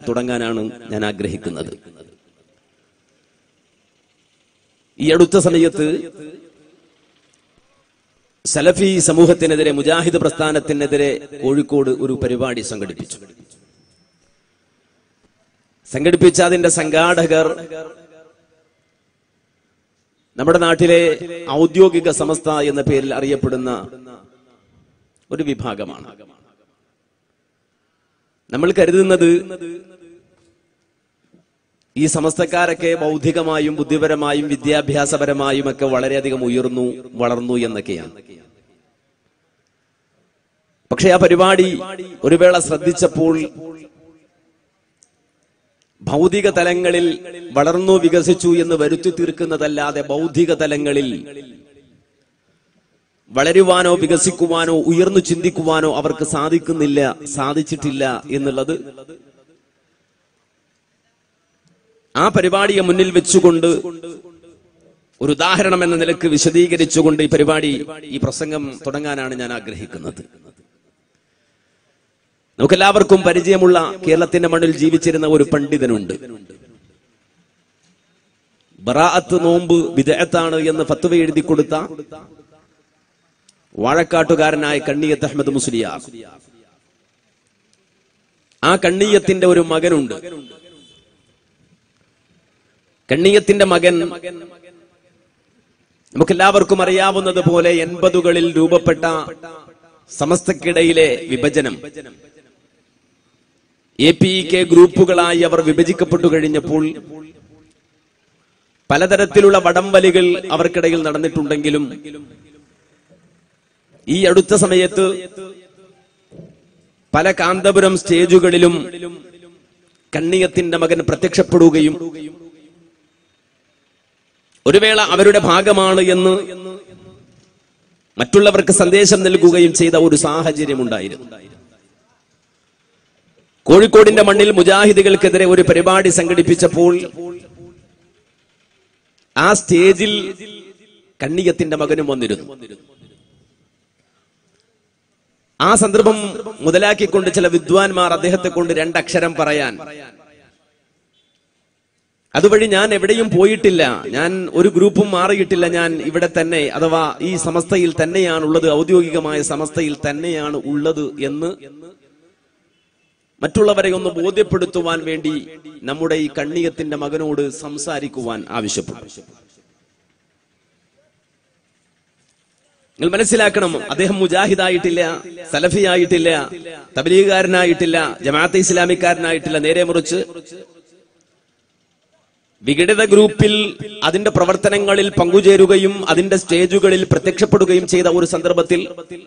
തുടങ്ങാനാണ് ഞാൻ ആഗ്രഹിക്കുന്നത് ഈ അടുത്ത സമയത്ത് സലഫി സമൂഹത്തിനെതിരെ മുജാഹിദ് പ്രസ്ഥാനത്തിനെതിരെ കോഴിക്കോട് ഒരു പരിപാടി സംഘടിപ്പിച്ചു സംഘടിപ്പിച്ച അതിന്റെ സംഘാടകർ നമ്മുടെ നാട്ടിലെ ഔദ്യോഗിക സമസ്ത എന്ന പേരിൽ അറിയപ്പെടുന്ന ഒരു വിഭാഗമാണ് നമ്മൾ കരുതുന്നത് ഈ സമസ്തക്കാരൊക്കെ ബൗദ്ധികമായും ബുദ്ധിപരമായും വിദ്യാഭ്യാസപരമായും ഒക്കെ വളരെയധികം ഉയർന്നു വളർന്നു എന്നൊക്കെയാണ് പക്ഷെ ആ പരിപാടി ഒരു വേള ശ്രദ്ധിച്ചപ്പോൾ ഭൗതിക തലങ്ങളിൽ വളർന്നു വികസിച്ചു എന്ന് വരുത്തി തീർക്കുന്നതല്ലാതെ ബൗദ്ധിക തലങ്ങളിൽ വളരുവാനോ വികസിക്കുവാനോ ഉയർന്നു ചിന്തിക്കുവാനോ അവർക്ക് സാധിക്കുന്നില്ല സാധിച്ചിട്ടില്ല എന്നുള്ളത് ആ പരിപാടിയെ മുന്നിൽ വെച്ചുകൊണ്ട് ഒരു ഉദാഹരണം എന്ന നിലക്ക് വിശദീകരിച്ചുകൊണ്ട് ഈ പരിപാടി ഈ പ്രസംഗം തുടങ്ങാനാണ് ഞാൻ ആഗ്രഹിക്കുന്നത് നമുക്കെല്ലാവർക്കും പരിചയമുള്ള കേരളത്തിന്റെ മണ്ണിൽ ജീവിച്ചിരുന്ന ഒരു പണ്ഡിതനുണ്ട് ബറാഅത്ത് നോമ്പ് വിദഗ്ധാണ് എന്ന് ഫത്വ എഴുതി കൊടുത്ത വാഴക്കാട്ടുകാരനായ കണ്ണിയത്ത് അഹമ്മദ് മുസ്ലിയാർ ആ കണ്ണിയത്തിന്റെ ഒരു മകനുണ്ട് കണ്ണിയത്തിന്റെ മകൻ നമുക്കെല്ലാവർക്കും അറിയാവുന്നത് പോലെ എൺപതുകളിൽ രൂപപ്പെട്ട സമസ്തക്കിടയിലെ വിഭജനം എ പി കെ ഗ്രൂപ്പുകളായി അവർ വിഭജിക്കപ്പെട്ടു കഴിഞ്ഞപ്പോൾ പലതരത്തിലുള്ള വടംവലികൾ അവർക്കിടയിൽ നടന്നിട്ടുണ്ടെങ്കിലും ഈ അടുത്ത സമയത്ത് പല കാന്തപുരം സ്റ്റേജുകളിലും കണ്ണിയത്തിന്റെ മകൻ പ്രത്യക്ഷപ്പെടുകയും ഒരു വേള അവരുടെ ഭാഗമാണ് എന്ന് മറ്റുള്ളവർക്ക് സന്ദേശം നൽകുകയും ചെയ്ത ഒരു സാഹചര്യമുണ്ടായിരുന്നു കോഴിക്കോടിന്റെ മണ്ണിൽ മുജാഹിദുകൾക്കെതിരെ ഒരു പരിപാടി സംഘടിപ്പിച്ചപ്പോൾ ആ സ്റ്റേജിൽ കണ്ണിയത്തിന്റെ മകനും വന്നിരുന്നു ആ സന്ദർഭം മുതലാക്കിക്കൊണ്ട് ചില വിദ്വാൻമാർ അദ്ദേഹത്തെ കൊണ്ട് രണ്ടക്ഷരം പറയാൻ അതുവഴി ഞാൻ എവിടെയും പോയിട്ടില്ല ഞാൻ ഒരു ഗ്രൂപ്പും മാറിയിട്ടില്ല ഞാൻ ഇവിടെ തന്നെ അഥവാ ഈ സമസ്തയിൽ തന്നെയാണ് ഉള്ളത് ഔദ്യോഗികമായ സമസ്തയിൽ തന്നെയാണ് ഉള്ളത് എന്ന് മറ്റുള്ളവരെ ഒന്ന് ബോധ്യപ്പെടുത്തുവാൻ വേണ്ടി നമ്മുടെ ഈ കണ്ണിയത്തിന്റെ മകനോട് സംസാരിക്കുവാൻ ആവശ്യപ്പെട്ടു നിങ്ങൾ മനസ്സിലാക്കണം അദ്ദേഹം മുജാഹിദായിട്ടില്ല സലഫിയായിട്ടില്ല തബലീഗുകാരനായിട്ടില്ല ജമാഅത്തെ ഇസ്ലാമിക്കാരനായിട്ടില്ല നേരെ മറിച്ച് വിഘടിത ഗ്രൂപ്പിൽ അതിന്റെ പ്രവർത്തനങ്ങളിൽ പങ്കുചേരുകയും അതിന്റെ സ്റ്റേജുകളിൽ പ്രത്യക്ഷപ്പെടുകയും ചെയ്ത ഒരു സന്ദർഭത്തിൽ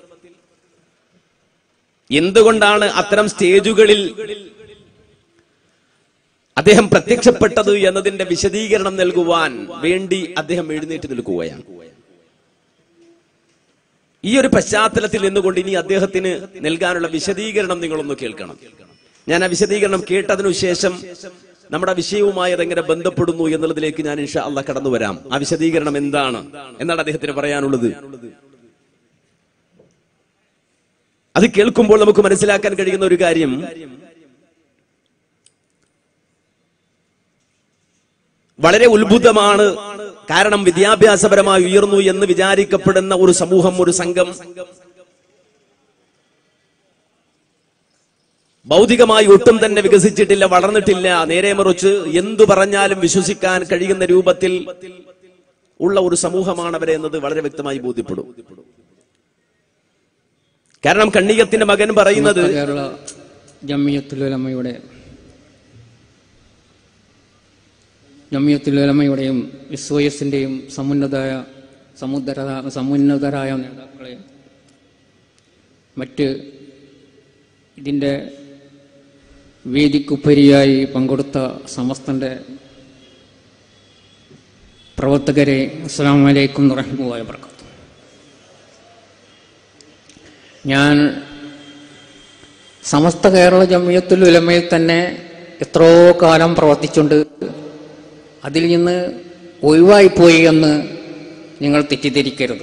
എന്തുകൊണ്ടാണ് അത്തരം സ്റ്റേജുകളിൽ അദ്ദേഹം പ്രത്യക്ഷപ്പെട്ടത് എന്നതിന്റെ വിശദീകരണം നൽകുവാൻ വേണ്ടി അദ്ദേഹം എഴുന്നേറ്റ് നിൽക്കുകയാണ് ഈ ഒരു പശ്ചാത്തലത്തിൽ നിന്നുകൊണ്ട് ഇനി അദ്ദേഹത്തിന് നൽകാനുള്ള വിശദീകരണം നിങ്ങളൊന്ന് കേൾക്കണം ഞാൻ ആ വിശദീകരണം കേട്ടതിനു ശേഷം നമ്മുടെ വിഷയവുമായി അതെങ്ങനെ ബന്ധപ്പെടുന്നു എന്നുള്ളതിലേക്ക് ഞാൻ ഇൻഷാ അല്ല കടന്നു വരാം ആ വിശദീകരണം എന്താണ് എന്നാണ് അദ്ദേഹത്തിന് പറയാനുള്ളത് അത് കേൾക്കുമ്പോൾ നമുക്ക് മനസ്സിലാക്കാൻ കഴിയുന്ന ഒരു കാര്യം വളരെ ഉത്ഭുതമാണ് കാരണം വിദ്യാഭ്യാസപരമായി ഉയർന്നു എന്ന് വിചാരിക്കപ്പെടുന്ന ഒരു സമൂഹം ഒരു സംഘം ഭൗതികമായി ഒട്ടും തന്നെ വികസിച്ചിട്ടില്ല വളർന്നിട്ടില്ല നേരെ മറിച്ച് എന്തു പറഞ്ഞാലും വിശ്വസിക്കാൻ കഴിയുന്ന രൂപത്തിൽ ഉള്ള ഒരു സമൂഹമാണ് അവരെ എന്നത് വളരെ വ്യക്തമായി ബോധ്യപ്പെടും കാരണം കണ്ണിയത്തിന്റെ മകൻ പറയുന്നത് സമസ്ത കേരള ജമ്മിയത്തുലമയുടെ ജമ്മിയത്തുലമയുടെയും എസ് ഒ എസിന്റെയും സമുന്നതായ സമുദ്ര സമുന്നതരായ നേതാക്കളെ മറ്റ് ഇതിൻ്റെ വേദിക്കുപ്പരിയായി പങ്കെടുത്ത സമസ്തന്റെ പ്രവർത്തകരെ അസ്സാം വലൈക്കും റഹ്മുവായ വർക്കത്ത് ഞാൻ സമസ്ത കേരള ജമിയത്തുൽ ഉലമയിൽ തന്നെ എത്രയോ കാലം പ്രവർത്തിച്ചുണ്ട് അതിൽ നിന്ന് ഒഴിവായിപ്പോയി എന്ന് നിങ്ങൾ തെറ്റിദ്ധരിക്കരുത്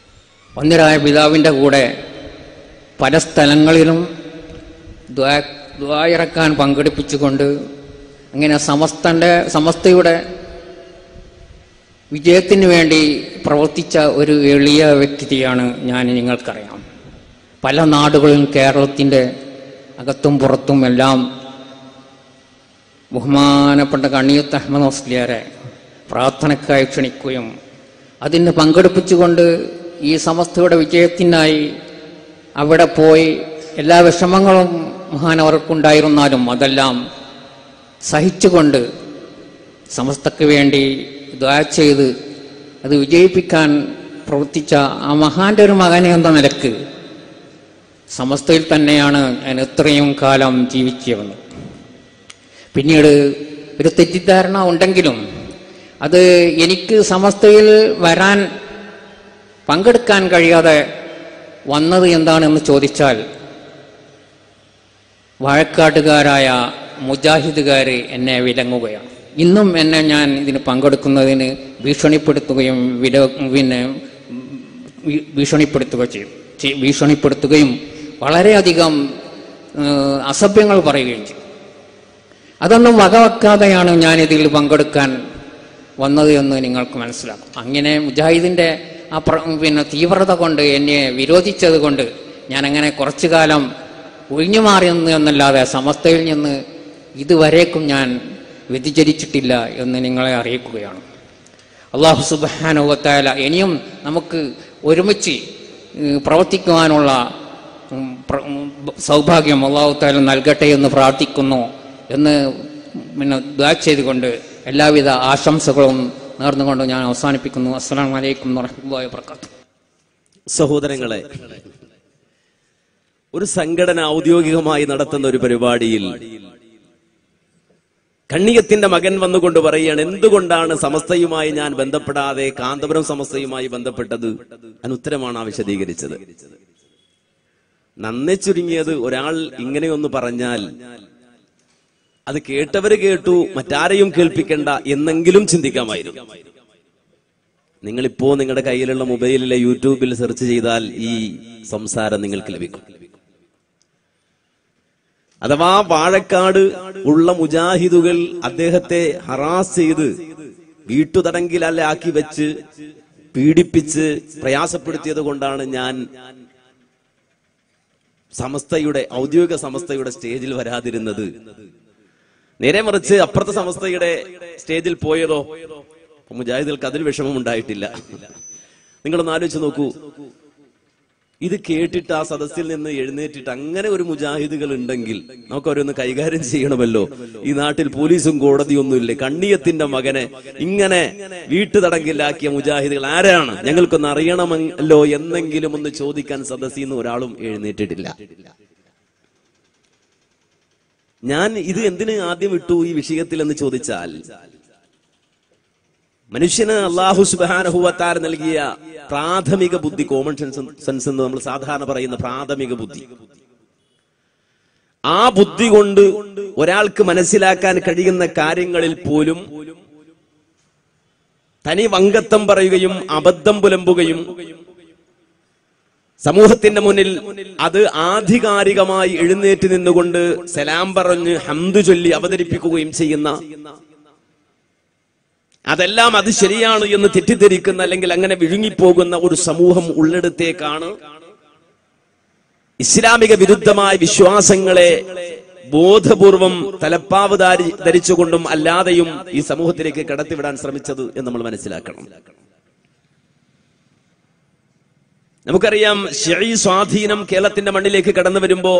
ഒന്നരായ പിതാവിൻ്റെ കൂടെ പല സ്ഥലങ്ങളിലും ദ്വാ ദ്വായിറക്കാൻ പങ്കെടുപ്പിച്ചുകൊണ്ട് അങ്ങനെ സമസ്തന്റെ സമസ്തയുടെ വിജയത്തിന് വേണ്ടി പ്രവർത്തിച്ച ഒരു എളിയ വ്യക്തിയാണ് ഞാൻ നിങ്ങൾക്കറിയാം പല നാടുകളിലും കേരളത്തിൻ്റെ അകത്തും പുറത്തും എല്ലാം ബഹുമാനപ്പെട്ട കണ്ണിയത്ത് അഹമ്മദ് മുസ്ലിയാരെ പ്രാർത്ഥനയ്ക്കായി ക്ഷണിക്കുകയും അതിന് പങ്കെടുപ്പിച്ചുകൊണ്ട് ഈ സമസ്തയുടെ വിജയത്തിനായി അവിടെ പോയി എല്ലാ വിഷമങ്ങളും മഹാനവർക്കുണ്ടായിരുന്നാലും അതെല്ലാം സഹിച്ചുകൊണ്ട് സമസ്തക്ക് വേണ്ടി ദ്വാ ചെയ്ത് അത് വിജയിപ്പിക്കാൻ പ്രവർത്തിച്ച ആ മഹാന്റെ ഒരു മകനെ എന്ന നിലക്ക് സമസ്തയിൽ തന്നെയാണ് ഞാൻ ഇത്രയും കാലം ജീവിച്ചു വന്നത് പിന്നീട് ഒരു തെറ്റിദ്ധാരണ ഉണ്ടെങ്കിലും അത് എനിക്ക് സമസ്തയിൽ വരാൻ പങ്കെടുക്കാൻ കഴിയാതെ വന്നത് എന്താണെന്ന് ചോദിച്ചാൽ വാഴക്കാട്ടുകാരായ മുജാഹിദുകാർ എന്നെ വിലങ്ങുകയാണ് ഇന്നും എന്നെ ഞാൻ ഇതിന് പങ്കെടുക്കുന്നതിന് ഭീഷണിപ്പെടുത്തുകയും വില പിന്നെ ഭീ- ഭീഷണിപ്പെടുത്തുക ചെയ്യും ചെയ്- ഭീഷണിപ്പെടുത്തുകയും വളരെയധികം ഏഹ്, അസഭ്യങ്ങൾ പറയുകയും ചെയ്യും അതൊന്നും വകവെക്കാതെയാണ് ഞാൻ ഇതിൽ പങ്കെടുക്കാൻ വന്നത് എന്ന് നിങ്ങൾക്ക് മനസ്സിലാക്കും അങ്ങനെ മുജാഹിദിന്റെ ആ പ്ര- പിന്നെ തീവ്രത കൊണ്ട് എന്നെ വിരോധിച്ചത് കൊണ്ട് ഞാൻ അങ്ങനെ കുറച്ചു കാലം ഒഴിഞ്ഞു മാറി നിന്ന് എന്നല്ലാതെ സമസ്തയിൽ നിന്ന് ഇതുവരേക്കും ഞാൻ വ്യതിചരിച്ചിട്ടില്ല എന്ന് നിങ്ങളെ അറിയിക്കുകയാണ് അള്ളാഹു സുബാനുവത്തായ ഇനിയും നമുക്ക് ഒരുമിച്ച് ഉം, പ്രവർത്തിക്കുവാനുള്ള ഉം, പ്ര- ഉം, സൗഭാഗ്യം അള്ളാഹു താല നൽകട്ടെ എന്ന് പ്രാർത്ഥിക്കുന്നു എന്ന് പിന്നെ ദ്വാ ചെയ്തുകൊണ്ട് എല്ലാവിധ ആശംസകളും നേർന്നുകൊണ്ട് ഞാൻ അവസാനിപ്പിക്കുന്നു അസ്സാം വലൈക്കും വറഹമുല്ലാ വർക്കാത്തു സഹോദരങ്ങളെ ഒരു സംഘടന ഔദ്യോഗികമായി നടത്തുന്ന ഒരു പരിപാടിയിൽ കണ്ണിയത്തിന്റെ മകൻ വന്നുകൊണ്ട് പറയുകയാണ് എന്തുകൊണ്ടാണ് സമസ്തയുമായി ഞാൻ ബന്ധപ്പെടാതെ കാന്തപുരം സമസ്തയുമായി ബന്ധപ്പെട്ടത് അനുത്തരമാണ് ആ വിശദീകരിച്ചത് നന്നെ ചുരുങ്ങിയത് ഒരാൾ ഇങ്ങനെയൊന്ന് പറഞ്ഞാൽ അത് കേട്ടവര് കേട്ടു മറ്റാരെയും കേൾപ്പിക്കണ്ട എന്നെങ്കിലും ചിന്തിക്കാമായിരുന്നു നിങ്ങളിപ്പോ നിങ്ങളുടെ കയ്യിലുള്ള മൊബൈലിലെ യൂട്യൂബിൽ സെർച്ച് ചെയ്താൽ ഈ സംസാരം നിങ്ങൾക്ക് ലഭിക്കും അഥവാ വാഴക്കാട് ഉള്ള മുജാഹിദുകൾ അദ്ദേഹത്തെ ഹറാസ് ചെയ്ത് വീട്ടുതടങ്കിലാക്കി വെച്ച് പീഡിപ്പിച്ച് പ്രയാസപ്പെടുത്തിയത് കൊണ്ടാണ് ഞാൻ സമസ്തയുടെ ഔദ്യോഗിക സമസ്തയുടെ സ്റ്റേജിൽ വരാതിരുന്നത് നേരെ മറിച്ച് അപ്പുറത്തെ സമസ്തയുടെ സ്റ്റേജിൽ പോയതോ മുജാഹിദുകൾക്ക് അതിൽ വിഷമം ഉണ്ടായിട്ടില്ല നിങ്ങളൊന്ന് ആലോചിച്ച് നോക്കൂ ഇത് കേട്ടിട്ട് ആ സദസ്സിൽ നിന്ന് എഴുന്നേറ്റിട്ട് അങ്ങനെ ഒരു മുജാഹിദുകൾ ഉണ്ടെങ്കിൽ നമുക്ക് അവരൊന്ന് കൈകാര്യം ചെയ്യണമല്ലോ ഈ നാട്ടിൽ പോലീസും കോടതിയൊന്നുമില്ലേ കണ്ണിയത്തിന്റെ മകനെ ഇങ്ങനെ വീട്ടുതടങ്കിലാക്കിയ മുജാഹിദുകൾ ആരാണ് ഞങ്ങൾക്കൊന്ന് അറിയണമല്ലോ എന്നെങ്കിലും ഒന്ന് ചോദിക്കാൻ സദസ്സിൽ നിന്ന് ഒരാളും എഴുന്നേറ്റിട്ടില്ല ഞാൻ ഇത് എന്തിന് ആദ്യം ഇട്ടു ഈ വിഷയത്തിൽ എന്ന് ചോദിച്ചാൽ മനുഷ്യന് അള്ളാഹു സുബാനഹുവത്താർ നൽകിയ പ്രാഥമിക ബുദ്ധി കോമൺ സെൻസ് സെൻസ് എന്ന് നമ്മൾ സാധാരണ പറയുന്ന പ്രാഥമിക ബുദ്ധി ആ ബുദ്ധി കൊണ്ട് ഒരാൾക്ക് മനസ്സിലാക്കാൻ കഴിയുന്ന കാര്യങ്ങളിൽ പോലും തനി വങ്കത്തം പറയുകയും അബദ്ധം പുലമ്പുകയും സമൂഹത്തിന്റെ മുന്നിൽ അത് ആധികാരികമായി എഴുന്നേറ്റ് നിന്നുകൊണ്ട് സലാം പറഞ്ഞ് ഹംദു ചൊല്ലി അവതരിപ്പിക്കുകയും ചെയ്യുന്ന അതെല്ലാം അത് ശരിയാണ് എന്ന് തെറ്റിദ്ധരിക്കുന്ന അല്ലെങ്കിൽ അങ്ങനെ വിഴുങ്ങിപ്പോകുന്ന ഒരു സമൂഹം ഉള്ളിടത്തേക്കാണ് ഇസ്ലാമിക വിരുദ്ധമായ വിശ്വാസങ്ങളെ ബോധപൂർവം തലപ്പാവ് ധാരി ധരിച്ചുകൊണ്ടും അല്ലാതെയും ഈ സമൂഹത്തിലേക്ക് കടത്തിവിടാൻ ശ്രമിച്ചത് എന്ന് നമ്മൾ മനസ്സിലാക്കണം നമുക്കറിയാം ഷെയ് സ്വാധീനം കേരളത്തിന്റെ മണ്ണിലേക്ക് കടന്നു വരുമ്പോ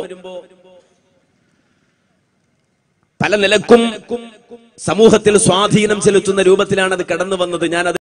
പല നിലക്കും സമൂഹത്തിൽ സ്വാധീനം ചെലുത്തുന്ന രൂപത്തിലാണ് അത് കടന്നു വന്നത് ഞാൻ അത്